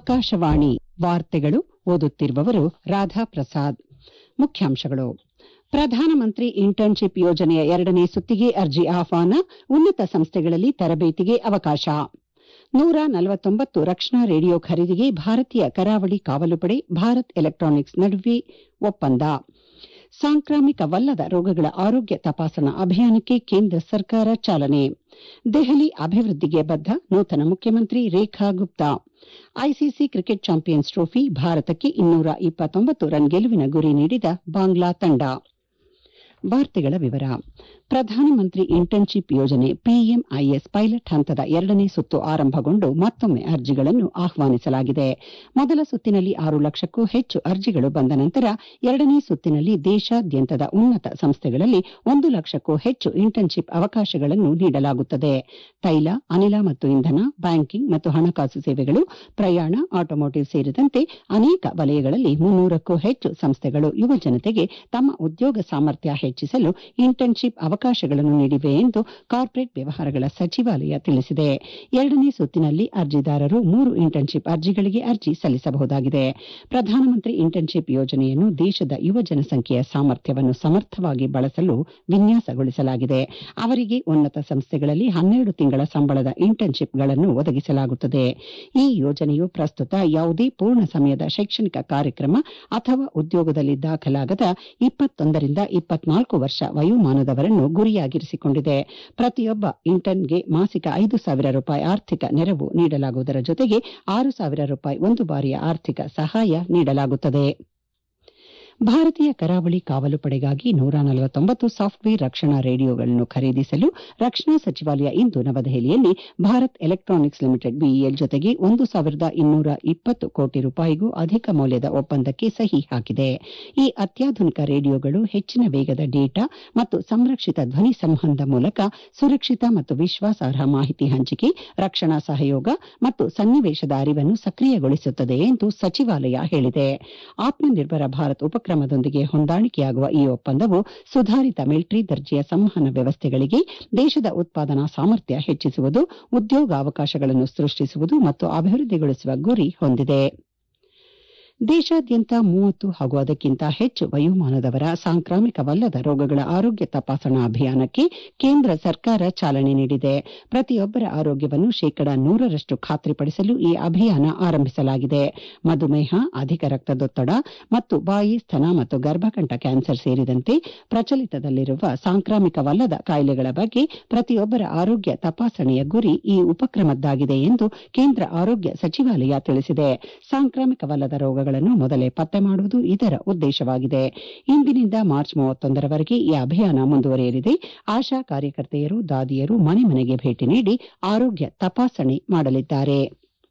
ಆಕಾಶವಾಣಿ ವಾರ್ತೆಗಳು ಓದುತ್ತಿರುವವರು ರಾಧಾ ಪ್ರಸಾದ್ ಮುಖ್ಯಾಂಶಗಳು ಪ್ರಧಾನಮಂತ್ರಿ ಇಂಟರ್ನ್ಶಿಪ್ ಯೋಜನೆಯ ಎರಡನೇ ಸುತ್ತಿಗೆ ಅರ್ಜಿ ಆಹ್ವಾನ ಉನ್ನತ ಸಂಸ್ಥೆಗಳಲ್ಲಿ ತರಬೇತಿಗೆ ಅವಕಾಶ ನೂರ ನಲವತ್ತೊಂಬತ್ತು ರಕ್ಷಣಾ ರೇಡಿಯೋ ಖರೀದಿಗೆ ಭಾರತೀಯ ಕರಾವಳಿ ಕಾವಲು ಪಡೆ ಭಾರತ್ ಎಲೆಕ್ಟಾನಿಕ್ಸ್ ನಡುವೆ ಒಪ್ಪಂದ ಸಾಂಕ್ರಾಮಿಕವಲ್ಲದ ರೋಗಗಳ ಆರೋಗ್ಯ ತಪಾಸಣಾ ಅಭಿಯಾನಕ್ಕೆ ಕೇಂದ್ರ ಸರ್ಕಾರ ಚಾಲನೆ ದೆಹಲಿ ಅಭಿವೃದ್ಧಿಗೆ ಬದ್ಧ ನೂತನ ಮುಖ್ಯಮಂತ್ರಿ Rekha Gupta ICC cricket champions trophy ಭಾರತಕ್ಕೆ ಇನ್ನೂರ ಇಪ್ಪತ್ತೊಂಬತ್ತು ರನ್ ಗೆಲುವಿನ ಗುರಿ ನೀಡಿದ ಬಾಂಗ್ಲಾ ತಂಡ ವಾರ್ತೆಗಳ ವಿವರ ಪ್ರಧಾನಮಂತ್ರಿ ಇಂಟರ್ನ್ಶಿಪ್ ಯೋಜನೆ ಪಿಎಂಐಎಸ್ ಪೈಲಟ್ ಹಂತದ ಎರಡನೇ ಸುತ್ತು ಆರಂಭಗೊಂಡು ಮತ್ತೊಮ್ಮೆ ಅರ್ಜಿಗಳನ್ನು ಆಹ್ವಾನಿಸಲಾಗಿದೆ ಮೊದಲ ಸುತ್ತಿನಲ್ಲಿ ಆರು ಲಕ್ಷಕ್ಕೂ ಹೆಚ್ಚು ಅರ್ಜಿಗಳು ಬಂದ ನಂತರ ಎರಡನೇ ಸುತ್ತಿನಲ್ಲಿ ದೇಶಾದ್ಯಂತದ ಉನ್ನತ ಸಂಸ್ಥೆಗಳಲ್ಲಿ ಒಂದು ಲಕ್ಷಕ್ಕೂ ಹೆಚ್ಚು ಇಂಟರ್ನ್ಶಿಪ್ ಅವಕಾಶಗಳನ್ನು ನೀಡಲಾಗುತ್ತದೆ ತೈಲ ಅನಿಲ ಮತ್ತು ಇಂಧನ ಬ್ಯಾಂಕಿಂಗ್ ಮತ್ತು ಹಣಕಾಸು ಸೇವೆಗಳು ಪ್ರಯಾಣ ಆಟೋಮೋಟಿವ್ ಸೇರಿದಂತೆ ಅನೇಕ ವಲಯಗಳಲ್ಲಿ ಮುನ್ನೂರಕ್ಕೂ ಹೆಚ್ಚು ಸಂಸ್ಥೆಗಳು ಯುವಜನತೆಗೆ ತಮ್ಮ ಉದ್ಯೋಗ ಸಾಮರ್ಥ್ಯ ಹೆಚ್ಚಿಸಲು ಇಂಟರ್ನ್ಶಿಪ್ ಅವಕಾಶಗಳನ್ನು ನೀಡಿವೆ ಎಂದು ಕಾರ್ಪೊರೇಟ್ ವ್ಯವಹಾರಗಳ ಸಚಿವಾಲಯ ತಿಳಿಸಿದೆ ಎರಡನೇ ಸುತ್ತಿನಲ್ಲಿ ಅರ್ಜಿದಾರರು ಮೂರು ಇಂಟರ್ನ್ಶಿಪ್ ಅರ್ಜಿಗಳಿಗೆ ಅರ್ಜಿ ಸಲ್ಲಿಸಬಹುದಾಗಿದೆ ಪ್ರಧಾನಮಂತ್ರಿ ಇಂಟರ್ನ್ಶಿಪ್ ಯೋಜನೆಯನ್ನು ದೇಶದ ಯುವ ಜನಸಂಖ್ಯೆಯ ಸಾಮರ್ಥ್ಯವನ್ನು ಸಮರ್ಥವಾಗಿ ಬಳಸಲು ವಿನ್ಯಾಸಗೊಳಿಸಲಾಗಿದೆ ಅವರಿಗೆ ಉನ್ನತ ಸಂಸ್ಥೆಗಳಲ್ಲಿ ಹನ್ನೆರಡು ತಿಂಗಳ ಸಂಬಳದ ಇಂಟರ್ನ್ಶಿಪ್ಗಳನ್ನು ಒದಗಿಸಲಾಗುತ್ತದೆ ಈ ಯೋಜನೆಯು ಪ್ರಸ್ತುತ ಯಾವುದೇ ಪೂರ್ಣ ಸಮಯದ ಶೈಕ್ಷಣಿಕ ಕಾರ್ಯಕ್ರಮ ಅಥವಾ ಉದ್ಯೋಗದಲ್ಲಿ ದಾಖಲಾಗದ ಇಪ್ಪತ್ತೊಂದರಿಂದ ಇಪ್ಪತ್ನಾಲ್ಕು ವರ್ಷ ವಯೋಮಾನದವರನ್ನು ಗುರಿಯಾಗಿರಿಸಿಕೊಂಡಿದೆ ಪ್ರತಿಯೊಬ್ಬ ಇಂಟರ್ನ್ಗೆ ಮಾಸಿಕ ಐದು ಸಾವಿರ ರೂಪಾಯಿ ಆರ್ಥಿಕ ನೆರವು ನೀಡಲಾಗುವುದರ ಜೊತೆಗೆ ಆರು ಸಾವಿರ ರೂಪಾಯಿ ಒಂದು ಬಾರಿಯ ಆರ್ಥಿಕ ಸಹಾಯ ನೀಡಲಾಗುತ್ತದೆ ಭಾರತೀಯ ಕರಾವಳಿ ಕಾವಲು ಪಡೆಗಾಗಿ ನೂರ ನಲವತ್ತೊಂಬತ್ತು ಸಾಫ್ಟ್ವೇರ್ ರಕ್ಷಣಾ ರೇಡಿಯೋಗಳನ್ನು ಖರೀದಿಸಲು ರಕ್ಷಣಾ ಸಚಿವಾಲಯ ಇಂದು ನವದೆಹಲಿಯಲ್ಲಿ ಭಾರತ್ ಎಲೆಕ್ಟಾನಿಕ್ಸ್ ಲಿಮಿಟೆಡ್ ಬಿಇಎಲ್ ಜೊತೆಗೆ ಒಂದು ಸಾವಿರದ ಇನ್ನೂರ ಇಪ್ಪತ್ತು ಕೋಟಿ ರೂಪಾಯಿಗೂ ಅಧಿಕ ಮೌಲ್ಯದ ಒಪ್ಪಂದಕ್ಕೆ ಸಹಿ ಹಾಕಿದೆ ಈ ಅತ್ಯಾಧುನಿಕ ರೇಡಿಯೋಗಳು ಹೆಚ್ಚಿನ ವೇಗದ ಡೇಟಾ ಮತ್ತು ಸಂರಕ್ಷಿತ ಧ್ವನಿ ಸಂವಹನದ ಮೂಲಕ ಸುರಕ್ಷಿತ ಮತ್ತು ವಿಶ್ವಾಸಾರ್ಹ ಮಾಹಿತಿ ಹಂಚಿಕೆ ರಕ್ಷಣಾ ಸಹಯೋಗ ಮತ್ತು ಸನ್ನಿವೇಶದ ಅರಿವನ್ನು ಸಕ್ರಿಯಗೊಳಿಸುತ್ತದೆ ಎಂದು ಸಚಿವಾಲಯ ಹೇಳಿದೆ ಆತ್ಮನಿರ್ಭರ ಭಾರತ್ ಉಪಕ್ರಮದೊಂದಿಗೆ ಹೊಂದಾಣಿಕೆಯಾಗುವ ಈ ಒಪ್ಪಂದವು ಸುಧಾರಿತ ಮಿಲಿಟರಿ ದರ್ಜೆಯ ಸಂವಹನ ವ್ಯವಸ್ಥೆಗಳಿಗೆ ದೇಶದ ಉತ್ಪಾದನಾ ಸಾಮರ್ಥ್ಯ ಹೆಚ್ಚಿಸುವುದು ಉದ್ಯೋಗಾವಕಾಶಗಳನ್ನು ಸೃಷ್ಟಿಸುವುದು ಮತ್ತು ಅಭಿವೃದ್ಧಿಗೊಳಿಸುವ ಗುರಿ ಹೊಂದಿದೆ ದೇಶಾದ್ಯಂತ ಮೂವತ್ತು ಹಾಗೂ ಅದಕ್ಕಿಂತ ಹೆಚ್ಚು ವಯೋಮಾನದವರ ಸಾಂಕ್ರಾಮಿಕವಲ್ಲದ ರೋಗಗಳ ಆರೋಗ್ಯ ತಪಾಸಣಾ ಅಭಿಯಾನಕ್ಕೆ ಕೇಂದ್ರ ಸರ್ಕಾರ ಚಾಲನೆ ನೀಡಿದೆ ಪ್ರತಿಯೊಬ್ಬರ ಆರೋಗ್ಯವನ್ನು ಶೇಕಡ ನೂರರಷ್ಟು ಖಾತ್ರಿಪಡಿಸಲು ಈ ಅಭಿಯಾನ ಆರಂಭಿಸಲಾಗಿದೆ ಮಧುಮೇಹ ಅಧಿಕ ರಕ್ತದೊತ್ತಡ ಮತ್ತು ಬಾಯಿ ಸ್ತನ ಮತ್ತು ಗರ್ಭಕಂಠ ಕ್ಯಾನ್ಸರ್ ಸೇರಿದಂತೆ ಪ್ರಚಲಿತದಲ್ಲಿರುವ ಸಾಂಕ್ರಾಮಿಕವಲ್ಲದ ಕಾಯಿಲೆಗಳ ಬಗ್ಗೆ ಪ್ರತಿಯೊಬ್ಬರ ಆರೋಗ್ಯ ತಪಾಸಣೆಯ ಗುರಿ ಈ ಉಪಕ್ರಮದ್ದಾಗಿದೆ ಎಂದು ಕೇಂದ್ರ ಆರೋಗ್ಯ ಸಚಿವಾಲಯ ತಿಳಿಸಿದೆ ಸಾಂಕ್ರಾಮಿಕವಲ್ಲದ ರೋಗಗಳನ್ನು ಮೊದಲೇ ಪತ್ತೆ ಮಾಡುವುದು ಇದರ ಉದ್ದೇಶವಾಗಿದೆ ಇಂದಿನಿಂದ ಮಾರ್ಚ್ ಮೂವತ್ತೊಂದರವರೆಗೆ ಈ ಅಭಿಯಾನ ಮುಂದುವರಿಯಲಿದೆ ಆಶಾ ಕಾರ್ಯಕರ್ತೆಯರು ದಾದಿಯರು ಮನೆ ಮನೆಗೆ ಭೇಟಿ ನೀಡಿ ಆರೋಗ್ಯ ತಪಾಸಣೆ ಮಾಡಲಿದ್ದಾರೆ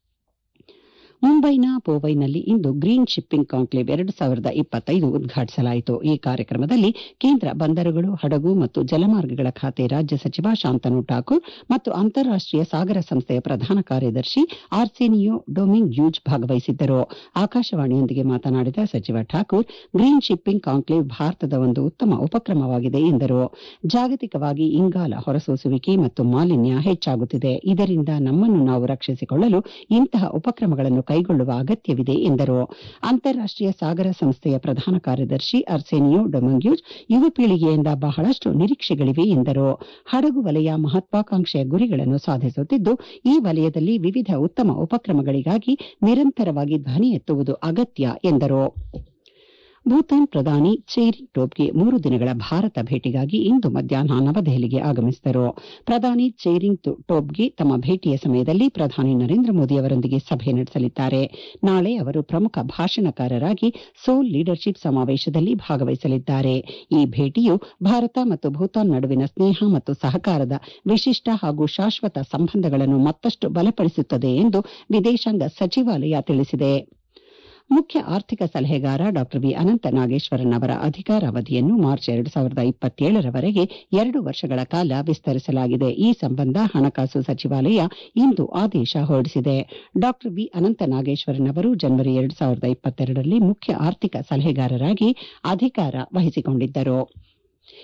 ಮುಂಬೈನ ಪೋವೈನಲ್ಲಿ ಇಂದು ಗ್ರೀನ್ ಶಿಪ್ಪಿಂಗ್ ಕಾಂಕ್ಲೇವ್ ಎರಡು ಸಾವಿರದ ಇಪ್ಪತ್ತೈದು ಉದ್ಘಾಟಿಸಲಾಯಿತು ಈ ಕಾರ್ಯಕ್ರಮದಲ್ಲಿ ಕೇಂದ್ರ ಬಂದರುಗಳು ಹಡಗು ಮತ್ತು ಜಲಮಾರ್ಗಗಳ ಖಾತೆ ರಾಜ್ಯ ಸಚಿವ ಶಾಂತನು ಠಾಕೂರ್ ಮತ್ತು ಅಂತಾರಾಷ್ಟೀಯ ಸಾಗರ ಸಂಸ್ಥೆಯ ಪ್ರಧಾನ ಕಾರ್ಯದರ್ಶಿ ಆರ್ಸೆನಿಯೋ ಡೊಮಿಂಗ್ ಯೂಜ್ ಭಾಗವಹಿಸಿದ್ದರು ಆಕಾಶವಾಣಿಯೊಂದಿಗೆ ಮಾತನಾಡಿದ ಸಚಿವ ಠಾಕೂರ್ ಗ್ರೀನ್ ಶಿಪ್ಪಿಂಗ್ ಕಾಂಕ್ಲೇವ್ ಭಾರತದ ಒಂದು ಉತ್ತಮ ಉಪಕ್ರಮವಾಗಿದೆ ಎಂದರು ಜಾಗತಿಕವಾಗಿ ಇಂಗಾಲ ಹೊರಸೂಸುವಿಕೆ ಮತ್ತು ಮಾಲಿನ್ಯ ಹೆಚ್ಚಾಗುತ್ತಿದೆ ಇದರಿಂದ ನಮ್ಮನ್ನು ನಾವು ರಕ್ಷಿಸಿಕೊಳ್ಳಲು ಇಂತಹ ಉಪಕ್ರಮಗಳನ್ನು ಕೈಗೊಳ್ಳುವ ಅಗತ್ಯವಿದೆ ಎಂದರು ಅಂತಾರಾಷ್ಟೀಯ ಸಾಗರ ಸಂಸ್ಥೆಯ ಪ್ರಧಾನ ಕಾರ್ಯದರ್ಶಿ ಅರ್ಸೆನಿಯೋ ಡೊಮಂಗ್ಯೂಜ್ ಯುವ ಪೀಳಿಗೆಯಿಂದ ಬಹಳಷ್ಟು ನಿರೀಕ್ಷೆಗಳಿವೆ ಎಂದರು ಹಡಗು ವಲಯ ಮಹತ್ವಾಕಾಂಕ್ಷೆಯ ಗುರಿಗಳನ್ನು ಸಾಧಿಸುತ್ತಿದ್ದು ಈ ವಲಯದಲ್ಲಿ ವಿವಿಧ ಉತ್ತಮ ಉಪಕ್ರಮಗಳಿಗಾಗಿ ನಿರಂತರವಾಗಿ ಧ್ವನಿ ಎತ್ತುವುದು ಅಗತ್ಯ ಎಂದರು ಭೂತಾನ್ ಪ್ರಧಾನಿ ಚೇರಿಂಗ್ ಟೋಬ್ಗೆ ಮೂರು ದಿನಗಳ ಭಾರತ ಭೇಟಿಗಾಗಿ ಇಂದು ಮಧ್ಯಾಹ್ನ ನವದೆಹಲಿಗೆ ಆಗಮಿಸಿದರು ಪ್ರಧಾನಿ ಚೇರಿಂಗ್ ಟೋಬ್ಗೆ ತಮ್ಮ ಭೇಟಿಯ ಸಮಯದಲ್ಲಿ ಪ್ರಧಾನಿ ನರೇಂದ್ರ ಮೋದಿ ಅವರೊಂದಿಗೆ ಸಭೆ ನಡೆಸಲಿದ್ದಾರೆ ನಾಳೆ ಅವರು ಪ್ರಮುಖ ಭಾಷಣಕಾರರಾಗಿ ಸೋಲ್ ಲೀಡರ್ಶಿಪ್ ಸಮಾವೇಶದಲ್ಲಿ ಭಾಗವಹಿಸಲಿದ್ದಾರೆ ಈ ಭೇಟಿಯು ಭಾರತ ಮತ್ತು ಭೂತಾನ್ ನಡುವಿನ ಸ್ನೇಹ ಮತ್ತು ಸಹಕಾರದ ವಿಶಿಷ್ಟ ಹಾಗೂ ಶಾಶ್ವತ ಸಂಬಂಧಗಳನ್ನು ಮತ್ತಷ್ಟು ಬಲಪಡಿಸುತ್ತದೆ ಎಂದು ವಿದೇಶಾಂಗ ಸಚಿವಾಲಯ ತಿಳಿಸಿದೆ ಮುಖ್ಯ ಆರ್ಥಿಕ ಸಲಹೆಗಾರ ಡಾ ವಿ ಅನಂತ ನಾಗೇಶ್ವರನ್ ಅವರ ಅಧಿಕಾರಾವಧಿಯನ್ನು ಮಾರ್ಚ್ ಎರಡು ಸಾವಿರದ ಇಪ್ಪತ್ತೇಳರವರೆಗೆ ಎರಡು ವರ್ಷಗಳ ಕಾಲ ವಿಸ್ತರಿಸಲಾಗಿದೆ ಈ ಸಂಬಂಧ ಹಣಕಾಸು ಸಚಿವಾಲಯ ಇಂದು ಆದೇಶ ಹೊರಡಿಸಿದೆ ಡಾ ವಿ ಅನಂತ ನಾಗೇಶ್ವರನ್ ಅವರು ಜನವರಿ ಎರಡು ಸಾವಿರದ ಇಪ್ಪತ್ತೆರಡರಲ್ಲಿ ಮುಖ್ಯ ಆರ್ಥಿಕ ಸಲಹೆಗಾರರಾಗಿ ಅಧಿಕಾರ ವಹಿಸಿಕೊಂಡಿದ್ದರು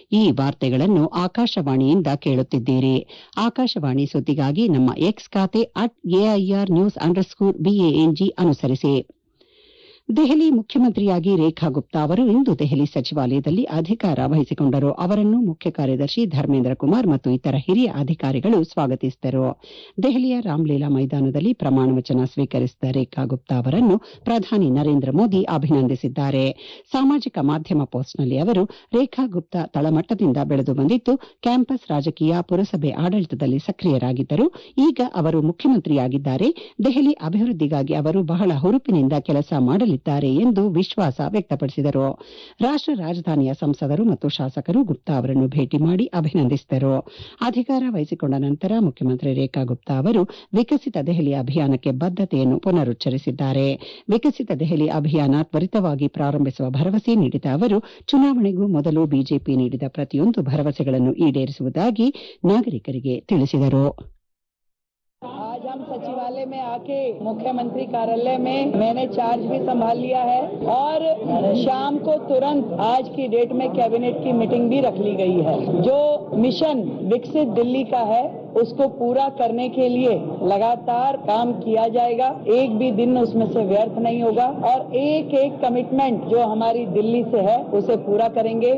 ಈ ವಾರ್ತೆಗಳನ್ನು ಆಕಾಶವಾಣಿಯಿಂದ ಕೇಳುತ್ತಿದ್ದೀರಿ ಆಕಾಶವಾಣಿ ಸುದ್ದಿಗಾಗಿ ನಮ್ಮ ಎಕ್ಸ್ ಖಾತೆ at AIR news underscore BANG ಅನುಸರಿಸಿ ದೆಹಲಿ ಮುಖ್ಯಮಂತ್ರಿಯಾಗಿ ರೇಖಾ ಗುಪ್ತಾ ಅವರು ಇಂದು ದೆಹಲಿ ಸಚಿವಾಲಯದಲ್ಲಿ ಅಧಿಕಾರ ವಹಿಸಿಕೊಂಡರು ಅವರನ್ನು ಮುಖ್ಯ ಕಾರ್ಯದರ್ಶಿ ಧರ್ಮೇಂದ್ರ ಕುಮಾರ್ ಮತ್ತು ಇತರ ಹಿರಿಯ ಅಧಿಕಾರಿಗಳು ಸ್ವಾಗತಿಸಿದರು ದೆಹಲಿಯ ರಾಮ್ಲೀಲಾ ಮೈದಾನದಲ್ಲಿ ಪ್ರಮಾಣ ವಚನ ಸ್ವೀಕರಿಸಿದ ರೇಖಾ ಗುಪ್ತಾ ಅವರನ್ನು ಪ್ರಧಾನಿ ನರೇಂದ್ರ ಮೋದಿ ಅಭಿನಂದಿಸಿದ್ದಾರೆ ಸಾಮಾಜಿಕ ಮಾಧ್ಯಮ ಪೋಸ್ಟ್ನಲ್ಲಿ ಅವರು ರೇಖಾ ಗುಪ್ತಾ ತಳಮಟ್ಟದಿಂದ ಬೆಳೆದು ಬಂದಿದ್ದು ಕ್ಯಾಂಪಸ್ ರಾಜಕೀಯ ಪುರಸಭೆ ಆಡಳಿತದಲ್ಲಿ ಸಕ್ರಿಯರಾಗಿದ್ದರು ಈಗ ಅವರು ಮುಖ್ಯಮಂತ್ರಿಯಾಗಿದ್ದಾರೆ ದೆಹಲಿ ಅಭಿವೃದ್ಧಿಗಾಗಿ ಅವರು ಬಹಳ ಹುರುಪಿನಿಂದ ಕೆಲಸ ಮಾಡಲಿದ್ದಾರೆ ಎಂದು ವಿಶ್ವಾಸ ವ್ಯಕ್ತಪಡಿಸಿದರು ರಾಷ್ಟ ರಾಜಧಾನಿಯ ಸಂಸದರು ಮತ್ತು ಶಾಸಕರು ಗುಪ್ತಾ ಅವರನ್ನು ಭೇಟಿ ಮಾಡಿ ಅಭಿನಂದಿಸಿದರು ಅಧಿಕಾರ ವಹಿಸಿಕೊಂಡ ನಂತರ ಮುಖ್ಯಮಂತ್ರಿ ರೇಖಾ ಗುಪ್ತಾ ಅವರು ವಿಕಸಿತ ದೆಹಲಿ ಅಭಿಯಾನಕ್ಕೆ ಬದ್ದತೆಯನ್ನು ಪುನರುಚ್ಚರಿಸಿದ್ದಾರೆ ವಿಕಸಿತ ದೆಹಲಿ ಅಭಿಯಾನ ತ್ವರಿತವಾಗಿ ಪ್ರಾರಂಭಿಸುವ ಭರವಸೆ ನೀಡಿದ ಅವರು ಚುನಾವಣೆಗೂ ಮೊದಲು ಬಿಜೆಪಿ ನೀಡಿದ ಪ್ರತಿಯೊಂದು ಭರವಸೆಗಳನ್ನು ಈಡೇರಿಸುವುದಾಗಿ ನಾಗರಿಕರಿಗೆ ತಿಳಿಸಿದರು आज हम सचिवालय में आके मुख्यमंत्री कार्यालय में मैंने चार्ज भी संभाल लिया है और शाम को तुरंत आज की डेट में कैबिनेट की मीटिंग भी रख ली गई है जो मिशन विकसित दिल्ली का है उसको पूरा करने के लिए लगातार काम किया जाएगा एक भी दिन उसमें से व्यर्थ नहीं होगा और एक एक कमिटमेंट जो हमारी दिल्ली से है उसे पूरा करेंगे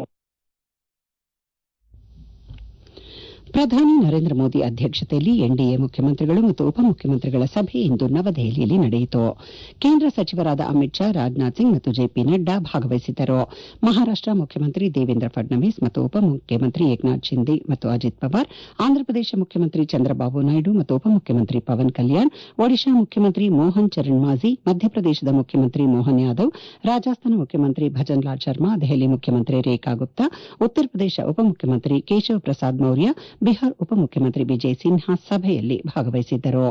ಪ್ರಧಾನಿ ನರೇಂದ್ರ ಮೋದಿ ಅಧ್ಯಕ್ಷತೆಯಲ್ಲಿ ಎನ್ಡಿಎ ಮುಖ್ಯಮಂತ್ರಿಗಳು ಮತ್ತು ಉಪಮುಖ್ಯಮಂತ್ರಿಗಳ ಸಭೆ ಇಂದು ನವದೆಹಲಿಯಲ್ಲಿ ನಡೆಯಿತು ಕೇಂದ್ರ ಸಚಿವರಾದ ಅಮಿತ್ ಶಾ ರಾಜನಾಥ್ ಸಿಂಗ್ ಮತ್ತು ಜೆಪಿ ನಡ್ಡಾ ಭಾಗವಹಿಸಿದ್ದರು ಮಹಾರಾಷ್ಟ ಮುಖ್ಯಮಂತ್ರಿ ದೇವೇಂದ್ರ ಫಡ್ನವೀಸ್ ಮತ್ತು ಉಪಮುಖ್ಯಮಂತ್ರಿ ಏಕನಾಥ್ ಶಿಂದೆ ಮತ್ತು ಅಜಿತ್ ಪವಾರ್ ಆಂಧ್ರಪ್ರದೇಶ ಮುಖ್ಯಮಂತ್ರಿ ಚಂದ್ರಬಾಬು ನಾಯ್ಡು ಮತ್ತು ಉಪಮುಖ್ಯಮಂತ್ರಿ ಪವನ್ ಕಲ್ಯಾಣ್ ಒಡಿಶಾ ಮುಖ್ಯಮಂತ್ರಿ ಮೋಹನ್ ಚರಣ್ ಮಾಝಿ ಮಧ್ಯಪ್ರದೇಶದ ಮುಖ್ಯಮಂತ್ರಿ ಮೋಹನ್ ಯಾದವ್ ರಾಜಸ್ಥಾನ ಮುಖ್ಯಮಂತ್ರಿ ಭಜನ್ ಲಾಲ್ ಶರ್ಮಾ ದೆಹಲಿ ಮುಖ್ಯಮಂತ್ರಿ ರೇಖಾ ಗುಪ್ತಾ ಉತ್ತರ ಪ್ರದೇಶ ಉಪಮುಖ್ಯಮಂತ್ರಿ ಕೇಶವ್ ಪ್ರಸಾದ್ ಮೌರ್ಯ ಬಿಹಾರ್ ಉಪಮುಖ್ಯಮಂತ್ರಿ ವಿಜಯ್ ಸಿನ್ಹಾ ಸಭೆಯಲ್ಲಿ ಭಾಗವಹಿಸಿದ್ದರು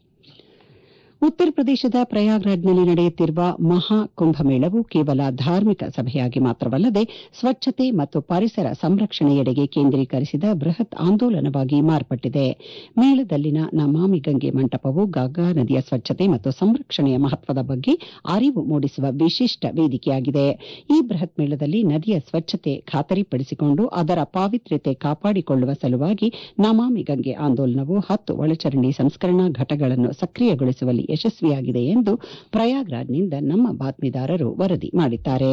ಉತ್ತರ ಪ್ರದೇಶದ ಪ್ರಯಾಗ್ರಾಜ್ನಲ್ಲಿ ನಡೆಯುತ್ತಿರುವ ಮಹಾ ಕುಂಭಮೇಳವು ಕೇವಲ ಧಾರ್ಮಿಕ ಸಭೆಯಾಗಿ ಮಾತ್ರವಲ್ಲದೆ ಸ್ವಚ್ಛತೆ ಮತ್ತು ಪರಿಸರ ಸಂರಕ್ಷಣೆಯೆಡೆಗೆ ಕೇಂದ್ರೀಕರಿಸಿದ ಬೃಹತ್ ಆಂದೋಲನವಾಗಿ ಮಾರ್ಪಟ್ಟಿದೆ ಮೇಳದಲ್ಲಿನ ನಮಾಮಿ ಗಂಗೆ ಮಂಟಪವು ಗಂಗಾ ನದಿಯ ಸ್ವಚ್ಛತೆ ಮತ್ತು ಸಂರಕ್ಷಣೆಯ ಮಹತ್ವದ ಬಗ್ಗೆ ಅರಿವು ಮೂಡಿಸುವ ವಿಶಿಷ್ಟ ವೇದಿಕೆಯಾಗಿದೆ ಈ ಬೃಹತ್ ಮೇಳದಲ್ಲಿ ನದಿಯ ಸ್ವಚ್ಛತೆ ಖಾತರಿಪಡಿಸಿಕೊಂಡು ಅದರ ಪಾವಿತ್ರ್ಯತೆ ಕಾಪಾಡಿಕೊಳ್ಳುವ ಸಲುವಾಗಿ ನಮಾಮಿ ಗಂಗೆ ಆಂದೋಲನವು ಹತ್ತು ಒಳಚರಂಡಿ ಸಂಸ್ಕರಣಾ ಘಟಗಳನ್ನು ಸಕ್ರಿಯಗೊಳಿಸುವಲ್ಲಿ ಯಶಸ್ವಿಯಾಗಿದೆ ಎಂದು ಪ್ರಯಾಗ್ರಾಜ್ನಿಂದ ನಮ್ಮ ಬಾತ್ಮೀದಾರರು ವರದಿ ಮಾಡಿದ್ದಾರೆ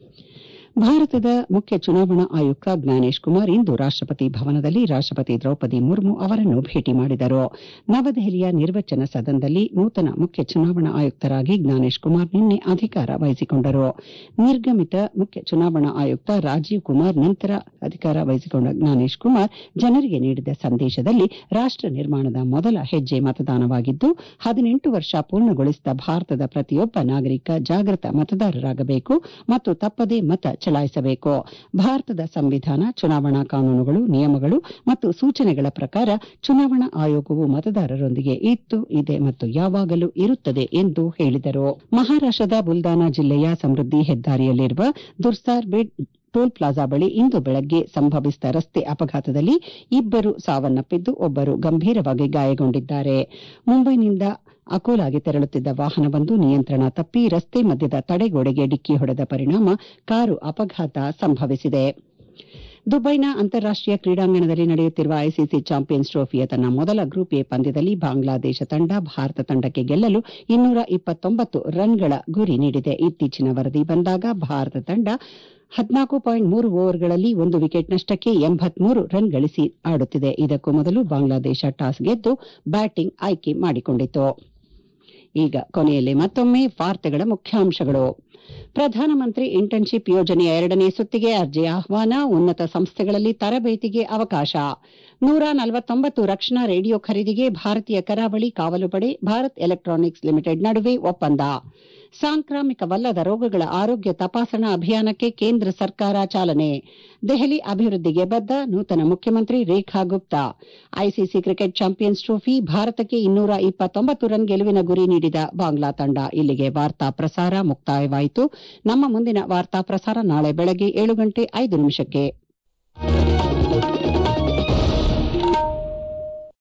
ಭಾರತದ ಮುಖ್ಯ ಚುನಾವಣಾ ಆಯುಕ್ತ ಜ್ಞಾನೇಶ್ ಕುಮಾರ್ ಇಂದು ರಾಷ್ಟಪತಿ ಭವನದಲ್ಲಿ ರಾಷ್ಟಪತಿ ದ್ರೌಪದಿ ಮುರ್ಮು ಅವರನ್ನು ಭೇಟಿ ಮಾಡಿದರು ನವದೆಹಲಿಯ ನಿರ್ವಚನ ಸದನದಲ್ಲಿ ನೂತನ ಮುಖ್ಯ ಚುನಾವಣಾ ಆಯುಕ್ತರಾಗಿ ಜ್ಞಾನೇಶ್ ಕುಮಾರ್ ನಿನ್ನೆ ಅಧಿಕಾರ ವಹಿಸಿಕೊಂಡರು ನಿರ್ಗಮಿತ ಮುಖ್ಯ ಚುನಾವಣಾ ಆಯುಕ್ತ ರಾಜೀವ್ ಕುಮಾರ್ ನಂತರ ಅಧಿಕಾರ ವಹಿಸಿಕೊಂಡ ಜ್ಞಾನೇಶ್ ಕುಮಾರ್ ಜನರಿಗೆ ನೀಡಿದ ಸಂದೇಶದಲ್ಲಿ ರಾಷ್ಟ ನಿರ್ಮಾಣದ ಮೊದಲ ಹೆಜ್ಜೆ ಮತದಾನವಾಗಿದ್ದು ಹದಿನೆಂಟು ವರ್ಷ ಪೂರ್ಣಗೊಳಿಸಿದ ಭಾರತದ ಪ್ರತಿಯೊಬ್ಬ ನಾಗರಿಕ ಜಾಗೃತ ಮತದಾರರಾಗಬೇಕು ಮತ್ತು ತಪ್ಪದೇ ಮತ ಚಲಾಯಿಸಬೇಕು ಭಾರತದ ಸಂವಿಧಾನ ಚುನಾವಣಾ ಕಾನೂನುಗಳು ನಿಯಮಗಳು ಮತ್ತು ಸೂಚನೆಗಳ ಪ್ರಕಾರ ಚುನಾವಣಾ ಆಯೋಗವು ಮತದಾರರೊಂದಿಗೆ ಇತ್ತು ಇದೆ ಮತ್ತು ಯಾವಾಗಲೂ ಇರುತ್ತದೆ ಎಂದು ಹೇಳಿದರು ಮಹಾರಾಷ್ಟದ ಬುಲ್ದಾನಾ ಜಿಲ್ಲೆಯ ಸಮೃದ್ಧಿ ಹೆದ್ದಾರಿಯಲ್ಲಿರುವ ದುರ್ಸಾರ್ಬೆಡ್ ಟೋಲ್ ಪ್ಲಾಜಾ ಬಳಿ ಇಂದು ಬೆಳಗ್ಗೆ ಸಂಭವಿಸಿದ ರಸ್ತೆ ಅಪಘಾತದಲ್ಲಿ ಇಬ್ಬರು ಸಾವನ್ನಪ್ಪಿದ್ದು ಒಬ್ಬರು ಗಂಭೀರವಾಗಿ ಗಾಯಗೊಂಡಿದ್ದಾರೆ ಮುಂಬೈನಿಂದ ಅಕೋಲಾಗೆ ತೆರಳುತ್ತಿದ್ದ ವಾಹನವೊಂದು ನಿಯಂತ್ರಣ ತಪ್ಪಿ ರಸ್ತೆ ಮಧ್ಯದ ತಡೆಗೋಡೆಗೆ ಡಿಕ್ಕಿ ಹೊಡೆದ ಪರಿಣಾಮ ಕಾರು ಅಪಘಾತ ಸಂಭವಿಸಿದೆ ದುಬೈನ ಅಂತಾರಾಷ್ಟೀಯ ಕ್ರೀಡಾಂಗಣದಲ್ಲಿ ನಡೆಯುತ್ತಿರುವ ಐಸಿಸಿ ಚಾಂಪಿಯನ್ಸ್ ಟ್ರೋಫಿಯ ತನ್ನ ಮೊದಲ ಗ್ರೂಪ್ ಎ ಪಂದ್ಯದಲ್ಲಿ ಬಾಂಗ್ಲಾದೇಶ ತಂಡ ಭಾರತ ತಂಡಕ್ಕೆ ಗೆಲ್ಲಲು ಇನ್ನೂರ ಇಪ್ಪತ್ತೊಂಬತ್ತು ರನ್ಗಳ ಗುರಿ ನೀಡಿದೆ ಇತ್ತೀಚಿನ ವರದಿ ಬಂದಾಗ ಭಾರತ ತಂಡ ಹದಿನಾಲ್ಕು ಪಾಯಿಂಟ್ ಮೂರು ಓವರ್ಗಳಲ್ಲಿ ಒಂದು ವಿಕೆಟ್ ನಷ್ಟಕ್ಕೆ ಎಂಬತ್ಮೂರು ರನ್ ಗಳಿಸಿ ಆಡುತ್ತಿದೆ ಇದಕ್ಕೂ ಮೊದಲು ಬಾಂಗ್ಲಾದೇಶ ಟಾಸ್ ಗೆದ್ದು ಬ್ಯಾಟಿಂಗ್ ಆಯ್ಕೆ ಮಾಡಿಕೊಂಡಿತು ಈಗ ಕೊನೆಯಲ್ಲಿ ಮತ್ತೊಮ್ಮೆ ವಾರ್ತೆಗಳ ಮುಖ್ಯಾಂಶಗಳು ಪ್ರಧಾನಮಂತ್ರಿ ಇಂಟರ್ನ್ಶಿಪ್ ಯೋಜನೆಯ ಎರಡನೇ ಸುತ್ತಿಗೆ ಅರ್ಜಿ ಆಹ್ವಾನ ಉನ್ನತ ಸಂಸ್ಥೆಗಳಲ್ಲಿ ತರಬೇತಿಗೆ ಅವಕಾಶ ನೂರ ನಲವತ್ತೊಂಬತ್ತು ರಕ್ಷಣಾ ರೇಡಿಯೋ ಖರೀದಿಗೆ ಭಾರತೀಯ ಕರಾವಳಿ ಕಾವಲು ಪಡೆ ಭಾರತ್ ಎಲೆಕ್ಟ್ರಾನಿಕ್ಸ್ ಲಿಮಿಟೆಡ್ ನಡುವೆ ಒಪ್ಪಂದ ಸಾಂಕ್ರಾಮಿಕವಲ್ಲದ ರೋಗಗಳ ಆರೋಗ್ಯ ತಪಾಸಣಾ ಅಭಿಯಾನಕ್ಕೆ ಕೇಂದ್ರ ಸರ್ಕಾರ ಚಾಲನೆ ದೆಹಲಿ ಅಭಿವೃದ್ಧಿಗೆ ಬದ್ದ ನೂತನ ಮುಖ್ಯಮಂತ್ರಿ Rekha Gupta ICC cricket champions trophy ಭಾರತಕ್ಕೆ ಇನ್ನೂರ ಇಪ್ಪತ್ತೊಂಬತ್ತು ರನ್ ಗೆಲುವಿನ ಗುರಿ ನೀಡಿದ ಬಾಂಗ್ಲಾ ತಂಡ ಇಲ್ಲಿಗೆ ವಾರ್ತಾ ಪ್ರಸಾರ ಮುಕ್ತಾಯವಾಯಿತು ನಮ್ಮ ಮುಂದಿನ ವಾರ್ತಾ ಪ್ರಸಾರ ನಾಳೆ ಬೆಳಗ್ಗೆ ಏಳು ಗಂಟೆ ಐದು ನಿಮಿಷಕ್ಕೆ